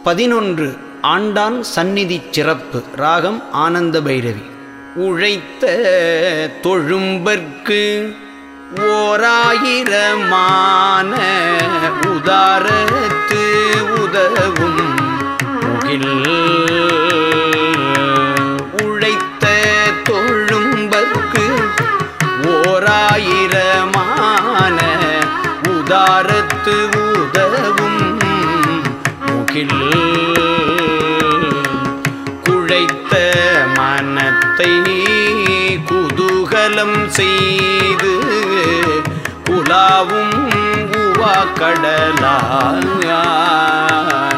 பதினொன்று ஆண்டான் சந்நிதி சிறப்பு ராகம் ஆனந்த பைரவி உழைத்த தொழும்பற்கு ஓராயிரமான உதாரத்து உதவும் முகில் உழைத்த தொழும்பற்கு ஓராயிரமான உதாரத்து உதவும் முகில் குழைத்த மனத்தை குதூகலம் செய்து குலாவும் உவா கடலால்